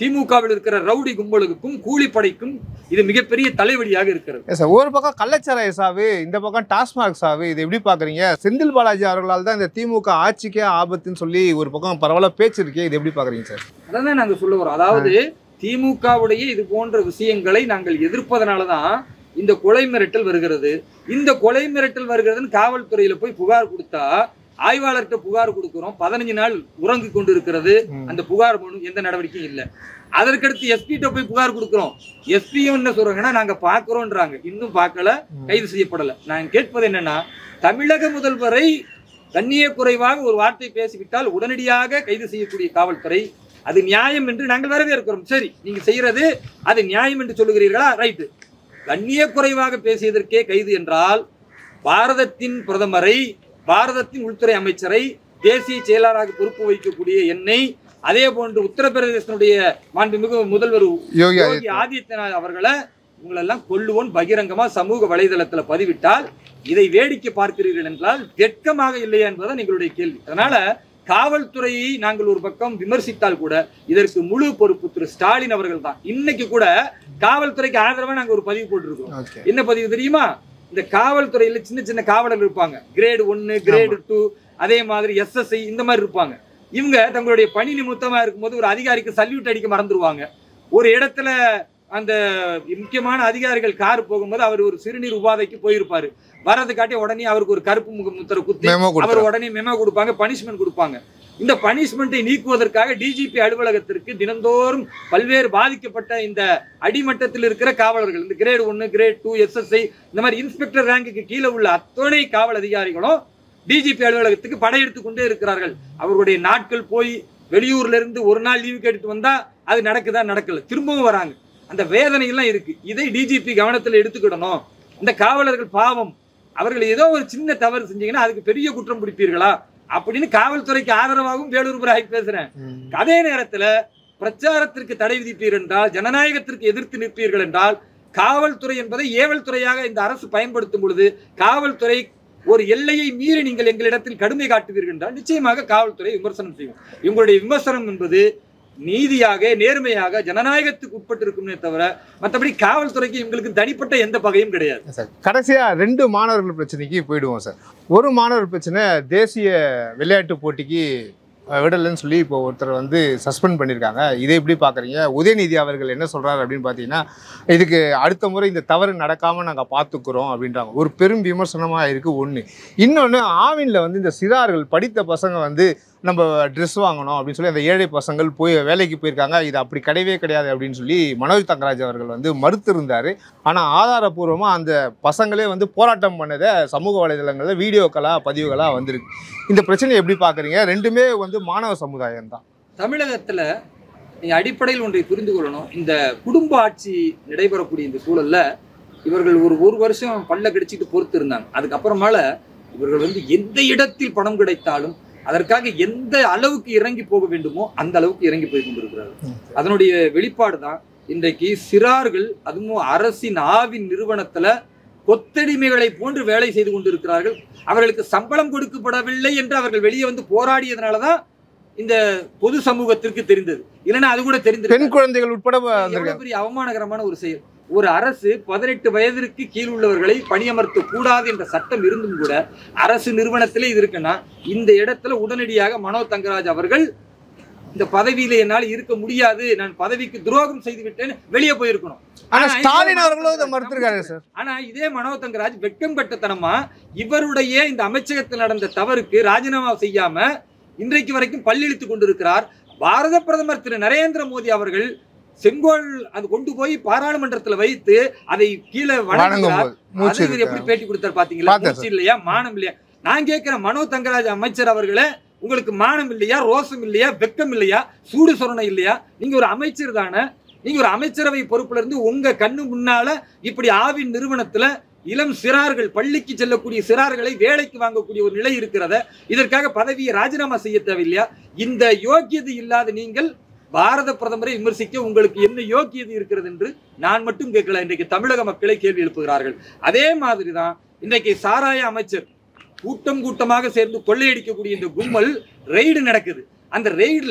திமுகவில் இருக்கிற ரவுடி கும்பலுக்கும் கூலிப்படைக்கும் இது மிகப்பெரிய தலைவலியாக இருக்கிறது Yes, sir. ஒரு பக்கம் கள்ளச்சாராய சாவு இந்த பக்கம் டாஸ்மாக் சாவு இது எப்படி பாக்குறீங்க செந்தில் பாலாஜி அவர்களால் தான் இந்த திமுக ஆட்சிக்கே ஆபத்துன்னு சொல்லி ஒரு பக்கம் பரவாயில்ல பேச்சு இருக்கே இது எப்படி பாக்குறீங்க சார் அதான் நாங்க சொல்ல வரோம் அதாவது திமுகவுடைய இது போன்ற விஷயங்களை நாங்கள் எதிர்ப்பதனால தான் இந்த கொலை மிரட்டல் வருகிறது இந்த கொலை மிரட்டல் வருகிறதுன்னு காவல்துறையில போய் புகார் கொடுத்தா ஆய்வாளர்கிட்ட புகார் கொடுக்கிறோம் பதினஞ்சு நாள் உறங்கி கொண்டு இருக்கிறது ம். அந்த புகார் மனு எந்த நடவடிக்கையும் இல்லை அதற்கடுத்து எஸ்பிட்ட போய் புகார் கொடுக்கிறோம் எஸ்பியும் என்ன சொல்றாங்கன்னா நாங்க பாக்குறோம்ன்றாங்க இன்னும் பார்க்கல கைது செய்யப்படல நான் கேட்பது என்னன்னா தமிழக முதல்வரை கண்ணிய குறைவாக ஒரு வார்த்தை பேசிவிட்டால் உடனடியாக கைது செய்யக்கூடிய காவல்துறை அது நியாயம் என்று நாங்கள் வரவேற்கிறோம் சரி நீங்க செய்யறது அது நியாயம் என்று சொல்லுகிறீர்களா ரைட்டு கண்ணிய குறைவாக பேசியதற்கே கைது என்றால் பாரதத்தின் பிரதமரை பாரதத்தின் உள்துறை அமைச்சரை தேசிய செயலாளராக பொறுப்பு வகிக்கக்கூடிய என்னை அதே போன்று உத்தரப்பிரதேசனுடைய மாண்புமிகு முதல்வர் யோகி யோகி ஆதித்யநாத். ஆதித்யநாத் அவர்களை உங்களெல்லாம் கொல்லுவோன் பகிரங்கமா சமூக வலைதளத்துல பதிவிட்டால் இதை வேடிக்கை பார்க்கிறீர்கள் என்றால் வெட்கமாக இல்லையா என்பதுதான் எங்களுடைய கேள்வி அதனால காவல்துறையை நாங்கள் ஒரு பக்கம் விமர்சித்தால் கூட இதற்கு முழு பொறுப்பு திரு ஸ்டாலின் அவர்கள் தான் இன்னைக்கு கூட காவல்துறைக்கு ஆதரவா நாங்க ஒரு பதிவு போட்டிருக்கோம் Okay. என்ன பதிவு தெரியுமா இந்த காவல்துறையில சின்ன சின்ன காவலர் இருப்பாங்க கிரேடு ஒன்னு கிரேடு டூ அதே மாதிரி எஸ்எஸ்ஐ இந்த மாதிரி இருப்பாங்க இவங்க தங்களுடைய பணி நிமித்தமா இருக்கும்போது ஒரு அதிகாரிக்கு சல்யூட் அடிக்க மறந்துடுவாங்க ஒரு இடத்துல அந்த முக்கியமான அதிகாரிகள் கார் போகும்போது அவர் ஒரு சிறுநீர் உபாதைக்கு போயிருப்பாரு வரது காட்டி உடனே அவருக்கு ஒரு கருப்பு முக முத்திரை குத்தி மெமோ அவர் கொடுத்துரு உடனே மெமோ கொடுப்பாங்க பனிஷ்மெண்ட் கொடுப்பாங்க இந்த பனிஷ்மெண்ட்டை நீக்குவதற்காக டிஜிபி அலுவலகத்திற்கு தினந்தோறும் பல்வேறு பாதிக்கப்பட்ட இந்த அடிமட்டத்தில் இருக்கிற காவலர்கள் இந்த கிரேட் ஒன்னு கிரேட் டூ எஸ்எஸ்ஐ இந்த மாதிரி இன்ஸ்பெக்டர் ரேங்குக்கு கீழே உள்ள அத்தனை காவல் அதிகாரிகளும் டிஜிபி அலுவலகத்துக்கு படையெடுத்து கொண்டே இருக்கிறார்கள் அவர்களுடைய நாட்கள் போய் வெளியூர்ல இருந்து ஒரு நாள் லீவு கேட்டுட்டு வந்தா அது நடக்குதா நடக்கல திரும்பவும் வராங்க அந்த வேதனை எல்லாம் இருக்கு இதை டிஜிபி கவனத்தில் எடுத்துக்கிடணும் இந்த காவலர்கள் பாவம் அவர்கள் ஏதோ ஒரு சின்ன தவறு செஞ்சீங்கன்னா அதுக்கு பெரிய குற்றம் பிடிப்பீர்களா அப்படின்னு காவல்துறைக்கு ஆதரவாகவும் வேலூர் பிராய் பேசுறேன் அதே நேரத்துல பிரச்சாரத்திற்கு தடை விதிப்பீர் என்றால் ஜனநாயகத்திற்கு எதிர்த்து நிற்பீர்கள் என்றால் காவல்துறை என்பதை ஏவல் துறையாக இந்த அரசு பயன்படுத்தும் பொழுது காவல்துறை ஒரு எல்லையை மீறி நீங்கள் எங்களிடத்தில் கடுமை காட்டுவீர்கள் என்றால் நிச்சயமாக காவல்துறை விமர்சனம் செய்யும் இவங்களுடைய விமர்சனம் என்பது நீதியாக நேர்மையாக ஜனநாயகத்துக்கு உட்பட்டு இருக்குமே தவிர மற்றபடி காவல்துறைக்கு எங்களுக்கு தனிப்பட்ட எந்த பகையும் கிடையாது சார் கடைசியா ரெண்டு மாணவர்கள் பிரச்சனைக்கு போயிடுவோம் சார் ஒரு மாணவர் பிரச்சனை தேசிய விளையாட்டு போட்டிக்கு அஹ், விடலைன்னு சொல்லி இப்போ ஒருத்தர் வந்து சஸ்பெண்ட் பண்ணியிருக்காங்க இதை எப்படி பார்க்குறீங்க உதயநிதி அவர்கள் என்ன சொல்றாரு அப்படின்னு பார்த்தீங்கன்னா இதுக்கு அடுத்த முறை இந்த தவறு நடக்காமல் நாங்கள் பார்த்துக்குறோம் அப்படின்றாங்க ஒரு பெரும் விமர்சனமாக இருக்குது ஒன்று இன்னொன்று ஆவினில் வந்து இந்த சிறார்கள் படித்த பசங்க வந்து நம்ம ட்ரெஸ் வாங்கணும் அப்படின்னு சொல்லி அந்த ஏழை பசங்கள் போய் வேலைக்கு போயிருக்காங்க இது அப்படி கிடையவே கிடையாது அப்படின்னு சொல்லி மனோஜ் தங்கராஜ் அவர்கள் வந்து மறுத்திருந்தார் ஆனால் ஆதாரபூர்வமாக அந்த பசங்களே வந்து போராட்டம் பண்ணதை சமூக வலைதளங்களில் வீடியோக்களாக பதிவுகளாக வந்திருக்கு இந்த பிரச்சனையை எப்படி பார்க்குறீங்க ரெண்டுமே வந்து மாணவ சமுதாயம் தான் தமிழகத்துல நீங்க அடிப்படையில் ஒன்றை புரிந்து கொள்ளணும் இந்த குடும்ப ஆட்சி நடைபெறக்கூடிய இந்த சூழல்ல இவர்கள் ஒரு ஒரு வருஷம் பல்ல கடிச்சிட்டு பொறுத்து இருந்தாங்க அதுக்கப்புறமால இவர்கள் வந்து எந்த இடத்தில் பணம் கிடைத்தாலும் அதற்காக எந்த அளவுக்கு இறங்கி போக வேண்டுமோ அந்த அளவுக்கு இறங்கி போய் கொண்டிருக்கிறார்கள் ம். அதனுடைய வெளிப்பாடு தான் இன்றைக்கு சிறார்கள் அதுவும் அரசின் ஆவின் நிறுவனத்துல கொத்தடிமைகளை போன்று வேலை செய்து கொண்டிருக்கிறார்கள் அவர்களுக்கு சம்பளம் கொடுக்கப்படவில்லை என்று அவர்கள் வெளியே வந்து போராடியதுனாலதான் இந்த பொது சமூகத்திற்கு தெரிந்தது இல்லைன்னா அது கூட தெரிந்தது பெண் குழந்தைகள் உட்பட வந்திருக்காங்க எவ்வளவு பெரிய அவமானகரமான ஒரு செயல் ஒரு அரசு பதினெட்டு வயதிற்கு கீழ் உள்ளவர்களை பணியமர்த்த கூடாது என்ற சட்டம் இருந்தும் கூட அரசு நிறுவனத்திலே இது இருக்குன்னா இந்த இடத்துல உடனடியாக மனோ தங்கராஜ் அவர்கள் இந்த பதவியில என்னால் இருக்க முடியாது நான் பதவிக்கு துரோகம் செய்து விட்டேன்னு வெளியே போயிருக்கணும் ஆனா ஆனா ஸ்டாலின் இதே அவர்களும் இதை மனோ மறுத்திருக்காரு சார் ஆனா இதே மனோ தங்கராஜ் வெட்கம் கட்டத்தனமா இவருடைய இந்த அமைச்சகத்தில் நடந்த தவறுக்கு ராஜினாமா செய்யாம இன்றைக்கு வரைக்கும் பல்லிழித்துக் கொண்டிருக்கிறார் பாரத பிரதமர் திரு நரேந்திர மோடி அவர்கள் செங்கோல் அது கொண்டு போய் பாராளுமன்றத்துல வைத்து அதை கீழே வணங்குகிறார் வணங்கும் போது மூச்சு அதை இவர் எப்படி இருக்கு. பேட்டி கொடுத்தார் பாத்தீங்களா பார்த்தேன் மூச்சு இல்லையா மானம் இல்லையா நான் கேட்கிறேன் மனோ தங்கராஜ் அமைச்சர் அவர்களே உங்களுக்கு மானம் இல்லையா ரோசம் இல்லையா வெக்கம் இல்லையா சூடு சொரணை இல்லையா நீங்க ஒரு அமைச்சர் தானே நீங்க ஒரு அமைச்சரவை பொறுப்புல இருந்து உங்க கண்ணு முன்னால இப்படி ஆவின் நிறுவனத்துல இளம் சிறார்கள் பள்ளிக்கு செல்லக்கூடிய சிறார்களை வேலைக்கு வாங்கக்கூடிய ஒரு நிலை இருக்கிறத இதற்காக பதவியை ராஜினாமா செய்ய தேவையில்லையா இந்த யோக்கியதை இல்லாத நீங்கள் பாரத பிரதமரை விமர்சிக்க உங்களுக்கு என்ன யோக்கியது இருக்கிறது என்று நான் மட்டும் கேட்கல இன்றைக்கு தமிழக மக்களை கேள்வி எழுப்புகிறார்கள் அதே மாதிரி தான் இன்றைக்கு சாராய அமைச்சர் கூட்டம் கூட்டமாக சேர்ந்து கொள்ளையடிக்கக்கூடிய இந்த கும்பல் ரெய்டு நடக்குது அந்த ரெய்டுல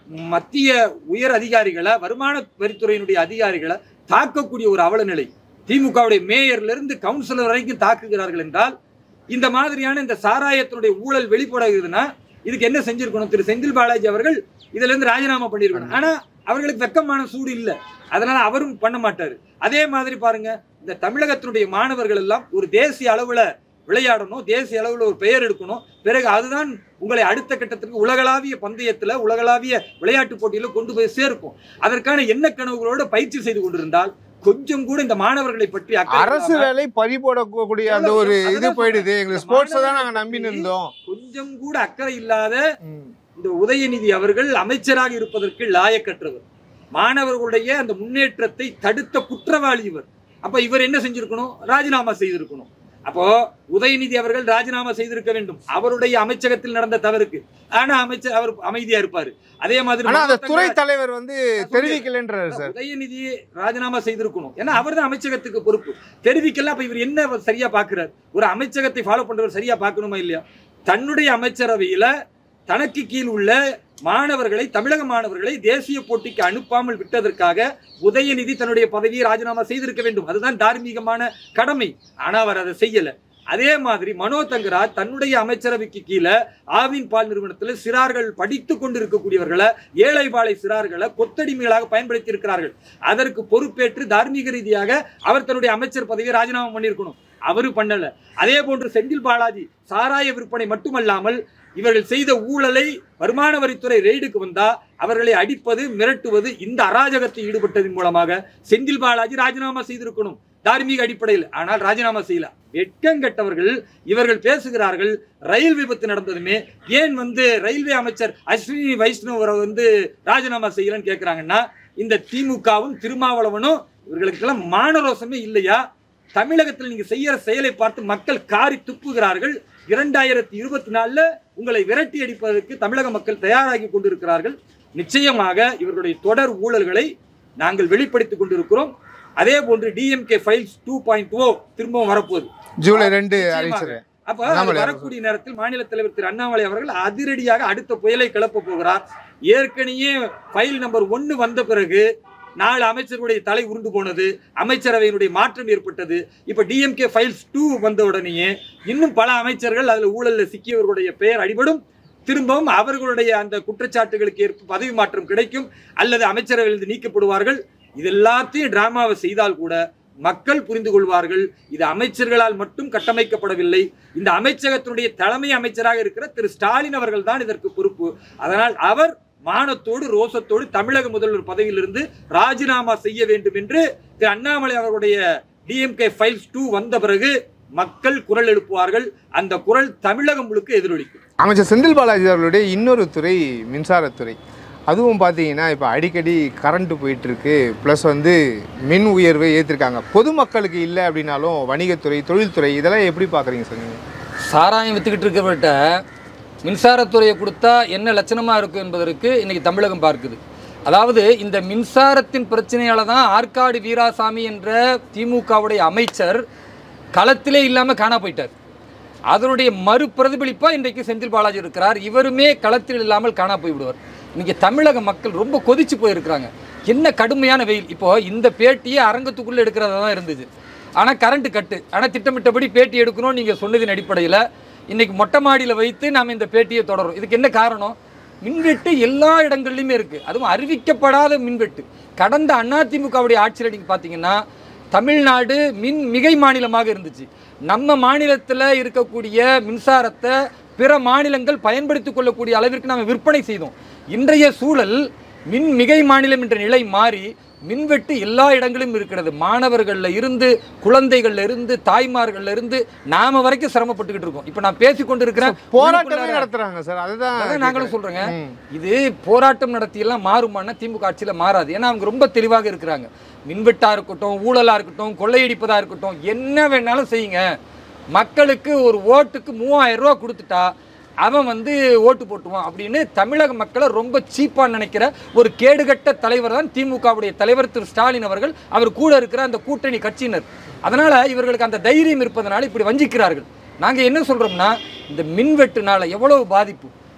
மத்திய உயர் அதிகாரிகளை வருமான வரித்துறையினுடைய அதிகாரிகளை தாக்கக்கூடிய ஒரு அவல நிலை திமுகவுடைய மேயர்ல இருந்து கவுன்சிலர் வரைக்கும் தாக்குகிறார்கள் என்றால் இந்த மாதிரியான இந்த சாராயத்தினுடைய ஊழல் வெளிப்படுகிறதுனா இதுக்கு என்ன செஞ்சிருக்கணும் திரு செந்தில் பாலாஜி அவர்கள் இதுல இருந்து ராஜினாமா பண்ணியிருக்கணும் ஆனா அவர்களுக்கு வெக்கமான சூடு இல்ல அதனால அவரும் பண்ண மாட்டாரு அதே மாதிரி பாருங்க இந்த தமிழகத்தினுடைய மாணவர்கள் எல்லாம் ஒரு தேசிய அளவுல விளையாடணும் தேசிய அளவுல ஒரு பெயர் எடுக்கணும் பிறகு அதுதான் உங்களை அடுத்த கட்டத்திற்கு உலகளாவிய பந்தயத்துல உலகளாவிய விளையாட்டு போட்டியில கொண்டு போய் சேர்க்கும் அதற்கான எண்ண கனவுகளோட பயிற்சி செய்து கொண்டிருந்தால் கொஞ்சம் கூட இந்த மாணவர்களை பற்றி அக்கறை அரசு இல்லாம வேலை பறி போடக்கூடிய அந்த ஒரு இது போயிடுது எங்களுக்கு ஸ்போர்ட்ஸ் தான் நாங்க நம்பின்னு இருந்தோம் கொஞ்சம் கூட அக்கறை இல்லாத ம். இந்த உதயநிதி அவர்கள் அமைச்சராக இருப்பதற்கு லாயக்கற்றவர் மாணவர்களுடைய அந்த முன்னேற்றத்தை தடுத்த குற்றவாளி இவர் அப்ப இவர் என்ன செஞ்சிருக்கணும் ராஜினாமா செய்திருக்கணும் அப்போ உதயநிதி அவர்கள் ராஜினாமா செய்திருக்க வேண்டும் அவருடைய அமைச்சகத்தில் நடந்த தவறுக்கு ஆனா அமைச்சர் அவர் அமைதியா இருப்பாரு அதே மாதிரி ஆனா அந்த மாவட்ட துறை தலைவர் வந்து தெரிவிக்கலன்றாரு சார் உதயநிதி ராஜினாமா செய்திருக்கணும் ஏன்னா அவர் தான் அமைச்சகத்துக்கு பொறுப்பு தெரிவிக்கல அப்ப இவர் என்ன சரியா பாக்குறாரு ஒரு அமைச்சகத்தை ஃபாலோ பண்றவர் சரியா பார்க்கணுமா இல்லையா தன்னுடைய அமைச்சரவையில தனக்கு கீழ் உள்ள மாணவர்களை தமிழக மாணவர்களை தேசிய போட்டிக்கு அனுப்பாமல் விட்டதற்காக உதயநிதி தன்னுடைய பதவியை ராஜினாமா செய்திருக்க வேண்டும் அதுதான் தார்மீகமான கடமை ஆனா அவர் அதை செய்யல அதே மாதிரி மனோ தங்கராஜ் தன்னுடைய அமைச்சரவைக்கு கீழே ஆவின் பால் நிறுவனத்தில் சிறார்கள் படித்து கொண்டிருக்கக்கூடியவர்களை ஏழை பாலை சிறார்களை கொத்தடிமைகளாக பயன்படுத்தி இருக்கிறார்கள் அதற்கு பொறுப்பேற்று தார்மீக ரீதியாக அவர் தன்னுடைய அமைச்சர் பதவியை ராஜினாமா பண்ணியிருக்கணும் அவரு பண்ணல அதே போன்று செந்தில் பாலாஜி சாராய விற்பனை மட்டுமல்லாமல் இவர்கள் செய்த ஊழலை வருமான வரித்துறை ரெய்டுக்கு வந்தா அவர்களை அடிப்பது மிரட்டுவது இந்த அராஜகத்தில் ஈடுபட்டதன் மூலமாக செந்தில் பாலாஜி ராஜினாமா செய்திருக்கணும் தார்மீக அடிப்படையில் ஆனால் ராஜினாமா செய்யல வெட்கங்கெட்டவர்கள் இவர்கள் பேசுகிறார்கள் ரயில் விபத்து நடந்ததுமே ஏன் வந்து ரயில்வே அமைச்சர் அஸ்வினி வைஷ்ணவரை வந்து ராஜினாமா செய்யலன்னு கேட்கிறாங்கன்னா இந்த திமுகவும் திருமாவளவனும் இவர்களுக்கெல்லாம் மானரோசமே இல்லையா தமிழகத்தில் நீங்க செய்யற செயலை பார்த்து மக்கள் காரி துப்புகிறார்கள் இரண்டாயிரத்தி இருபத்தி நாலுல உங்களை விரட்டி அடிப்பதற்கு தமிழக மக்கள் தயாராகி கொண்டிருக்கிறார்கள் நிச்சயமாக இவர்களுடைய தொடர் ஊழல்களை நாங்கள் வெளிப்படுத்திக் கொண்டிருக்கிறோம் அதே போன்று DMK files two point O திரும்பவும் வரப்போகுது ஜூலை ரெண்டு நிச்சயமாக. அறிவிச்சிரு அப்ப அது அண்ணாமலை வரக்கூடிய நேரத்தில் மாநில தலைவர் திரு அண்ணாமலை அவர்கள் அதிரடியாக அடுத்த புயலை கிளப்ப போகிறார் ஏற்கனவே ஃபைல் நம்பர் ஒன்னு வந்த பிறகு நாலு அமைச்சர்களுடைய தலை உருண்டு போனது அமைச்சரவையினுடைய மாற்றம் ஏற்பட்டது இப்ப டிஎம்கே ஃபைல்ஸ் டூ வந்த உடனேயே இன்னும் பல அமைச்சர்கள் அதுல ஊழல்ல சிக்கியவர்களுடைய பெயர் அடிபடும் திரும்பவும் அவர்களுடைய அந்த குற்றச்சாட்டுகளுக்கு ஏற்ப பதவி மாற்றம் கிடைக்கும் அல்லது அமைச்சரவையிலிருந்து நீக்கப்படுவார்கள் இது எல்லாத்தையும் டிராமாவை செய்தால் கூட மக்கள் புரிந்து கொள்வார்கள் இது அமைச்சர்களால் மட்டும் கட்டமைக்கப்படவில்லை இந்த அமைச்சகத்தினுடைய தலைமை அமைச்சராக இருக்கிற திரு ஸ்டாலின் அவர்கள் தான் இதற்கு பொறுப்பு அதனால் அவர் மானத்தோடு ரோசத்தோடு தமிழக முதல்வர் பதவியிலிருந்து ராஜினாமா செய்ய வேண்டும் என்று திரு அண்ணாமலை அவர்களுடைய டிஎம்கே ஃபைல்ஸ் டூ வந்த பிறகு மக்கள் குரல் எழுப்புவார்கள் அந்த குரல் தமிழகம் முழுக்க எதிரொலிக்கும் அமைச்சர் செந்தில் பாலாஜி அவர்களுடைய இன்னொரு துறை மின்சாரத்துறை அதுவும் பார்த்தீங்கன்னா இப்போ அடிக்கடி கரண்ட் போயிட்டு இருக்கு ப்ளஸ் வந்து மின் உயர்வை ஏற்றிருக்காங்க பொதுமக்களுக்கு இல்லை அப்படின்னாலும் வணிகத்துறை தொழில்துறை இதெல்லாம் எப்படி பார்க்குறீங்க சார் நீங்கள் சாராயம் வித்துக்கிட்டு இருக்கிறவர்கிட்ட மின்சாரத்துறையை கொடுத்தா என்ன லட்சணமாக இருக்கும் என்பதற்கு இன்னைக்கு தமிழகம் பார்க்குது அதாவது இந்த மின்சாரத்தின் பிரச்சனையால தான் ஆற்காடு வீராசாமி என்ற திமுகவுடைய அமைச்சர் களத்திலே இல்லாமல் காணா போயிட்டார் அதனுடைய மறு பிரதிபலிப்பா இன்றைக்கு செந்தில் பாலாஜி இருக்கிறார் இவருமே களத்தில் இல்லாமல் காணா போய்விடுவார் இன்னைக்கு தமிழக மக்கள் ரொம்ப கொதிச்சு போயிருக்கிறாங்க என்ன கடுமையான வெயில் இப்போ இந்த பேட்டியே அரங்கத்துக்குள்ளே எடுக்கிறதா தான் இருந்தது ஆனால் கரண்ட் கட்டு ஆனால் திட்டமிட்டபடி பேட்டி எடுக்கணும் நீங்கள் சொன்னதின் அடிப்படையில் இன்னைக்கு மொட்டை மாடியில் வைத்து நாம் இந்த பேட்டியை தொடரும் இதுக்கு என்ன காரணம் மின்வெட்டு எல்லா இடங்கள்லையுமே இருக்குது அதுவும் அறிவிக்கப்படாத மின்வெட்டு கடந்த அதிமுகவுடைய ஆட்சியில் நீங்கள் பார்த்தீங்கன்னா தமிழ்நாடு மின் மிகை மாநிலமாக இருந்துச்சு நம்ம மாநிலத்தில் இருக்கக்கூடிய மின்சாரத்தை பிற மாநிலங்கள் பயன்படுத்திக் கொள்ளக்கூடிய அளவிற்கு நாம் விற்பனை செய்தோம் இன்றைய சூழல் மின் மிகை மாநிலம் என்ற நிலை மாறி மின்வெட்டு எல்லா இடங்களிலும் இருக்கிறது மாணவர்கள்ல இருந்து குழந்தைகள்ல இருந்து தாய்மார்கள்ல இருந்து நாம வரைக்கும் சிரமப்பட்டுக்கிட்டு இருக்கோம் இப்போ நான் பேசி கொண்டிருக்கிறேன் போராட்டமே நடத்துறாங்க சார் அதுதான் அதான் நாங்களும் சொல்றேங்க ம். இது போராட்டம் நடத்தியெல்லாம் மாறுமானா திமுக ஆட்சியில மாறாது ஏன்னா அவங்க ரொம்ப தெளிவாக இருக்கிறாங்க மின்வெட்டா இருக்கட்டும் ஊழலா இருக்கட்டும் கொள்ளையடிப்பதா இருக்கட்டும் என்ன வேணாலும் செய்யுங்க மக்களுக்கு ஒரு ஓட்டுக்கு மூவாயிரம் ரூபா கொடுத்துட்டா அவன் வந்து ஓட்டு போட்டுவான் அப்படின்னு தமிழக மக்களை ரொம்ப சீப்பா நினைக்கிற ஒரு கேடுகட்ட தலைவர் தான் திமுகவுடைய தலைவர் திரு ஸ்டாலின் அவர்கள் அவர் கூட இருக்கிற அந்த கூட்டணி கட்சியினர் அதனால இவர்களுக்கு அந்த தைரியம் இருப்பதனால இப்படி வஞ்சிக்கிறார்கள் நாங்க என்ன சொல்றோம்னா இந்த மின்வெட்டுனால எவ்வளவு பாதிப்பு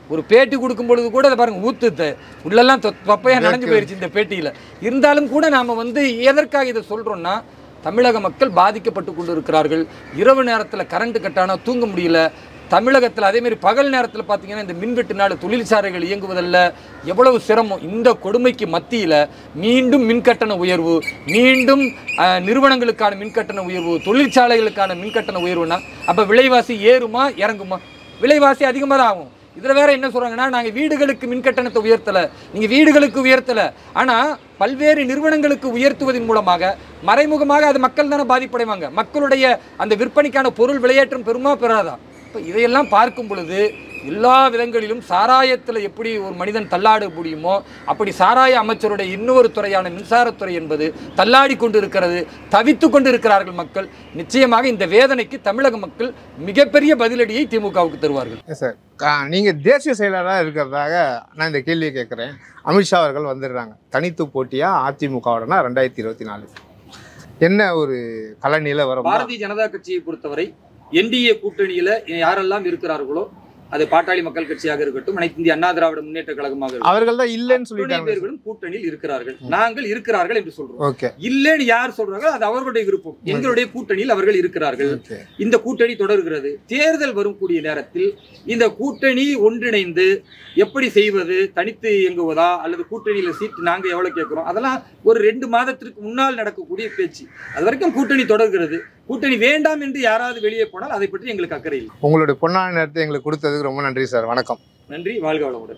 ஒரு பேட்டி கொடுக்கும் பொழுது கூட அதை பாருங்க ஊத்து உள்ளெல்லாம் தொ- தொப்பையா நனைஞ்சு போயிருச்சு இந்த பேட்டியில் இருந்தாலும் கூட நாம் வந்து எதற்காக இதை சொல்கிறோன்னா தமிழக மக்கள் பாதிக்கப்பட்டு கொண்டு இருக்கிறார்கள் இரவு நேரத்தில் கரண்ட் கட்டானா தூங்க முடியல தமிழகத்தில் அதேமாரி பகல் நேரத்தில் பார்த்தீங்கன்னா இந்த மின்வெட்டுனால தொழிற்சாலைகள் இயங்குவதில் எவ்வளவு சிரமம் இந்த கொடுமைக்கு மத்தியில் மீண்டும் மின்கட்டண உயர்வு மீண்டும் அஹ், நிறுவனங்களுக்கான மின்கட்டண உயர்வு தொழிற்சாலைகளுக்கான மின்கட்டண உயர்வுனா அப்போ விலைவாசி ஏறுமா இறங்குமா விலைவாசி அதிகமாக தான் ஆகும் இதில் வேற என்ன சொல்றாங்கன்னா நாங்கள் வீடுகளுக்கு மின் கட்டணத்தை உயர்த்தலை நீங்கள் வீடுகளுக்கு உயர்த்தலை ஆனால் பல்வேறு நிறுவனங்களுக்கு உயர்த்துவதன் மூலமாக மறைமுகமாக அது மக்கள் தானே பாதிப்படைவாங்க மக்களுடைய அந்த விற்பனைக்கான பொருள் விலையேற்றம் பெருமா பெறாதா இப்போ இதையெல்லாம் பார்க்கும் பொழுது எல்லா விதங்களிலும் சாராயத்தில் எப்படி ஒரு மனிதன் தள்ளாட முடியுமோ அப்படி சாராய அமைச்சருடைய இன்னொரு துறையான மின்சாரத்துறை என்பது தள்ளாடி கொண்டு இருக்கிறது தவித்து கொண்டு இருக்கிறார்கள் மக்கள் நிச்சயமாக இந்த வேதனைக்கு தமிழக மக்கள் மிகப்பெரிய பதிலடியை திமுகவுக்கு தருவார்கள் சார் நீங்கள் தேசிய செயலாளராக இருக்கிறதாக நான் இந்த கேள்வியை கேட்குறேன் அமித்ஷா அவர்கள் வந்துடுறாங்க தனித்து போட்டியா அதிமுகவுடனா ரெண்டாயிரத்தி இருபத்தி நாலு என்ன ஒரு கலநில வரும் பாரதிய ஜனதா கட்சியை பொறுத்தவரை என்டிஏ கூட்டணியில யாரெல்லாம் இருக்கிறார்களோ அது பாட்டாளி மக்கள் கட்சியாக இருக்கட்டும் அனைத்து இந்திய அண்ணா திராவிட முன்னேற்ற கழகமாக இருக்கட்டும் அவர்கள் தான் இல்லைன்னு அத்துணை சொல்லிட்டாங்க பேர்களும் கூட்டணியில் இருக்கிறார்கள் நாங்கள் இருக்கிறார்கள் என்று சொல்றோம் ஓகே இல்லைன்னு யார் சொல்றாங்களோ அது அவர்களுடைய விருப்பம் எங்களுடைய கூட்டணியில் அவர்கள் இருக்கிறார்கள் ஓகே இந்த கூட்டணி தொடர்கிறது தேர்தல் வரக்கூடிய நேரத்தில் இந்த கூட்டணி ஒன்றிணைந்து எப்படி செய்வது தனித்து இயங்குவதா அல்லது கூட்டணியில சீட்டு நாங்க எவ்வளவு கேட்கிறோம் அதெல்லாம் ஒரு ரெண்டு மாதத்திற்கு முன்னால் நடக்கக்கூடிய பேச்சு அது வரைக்கும் கூட்டணி தொடர்கிறது கூட்டணி வேண்டாம் என்று யாராவது வெளியே போனால் அதை பற்றி எங்களுக்கு அக்கறை இல்லை உங்களுடைய பொன்னான நேரத்தை எங்களுக்கு கொடுத்ததுக்கு ரொம்ப நன்றி சார் வணக்கம் நன்றி வாழ்க வளமுடன்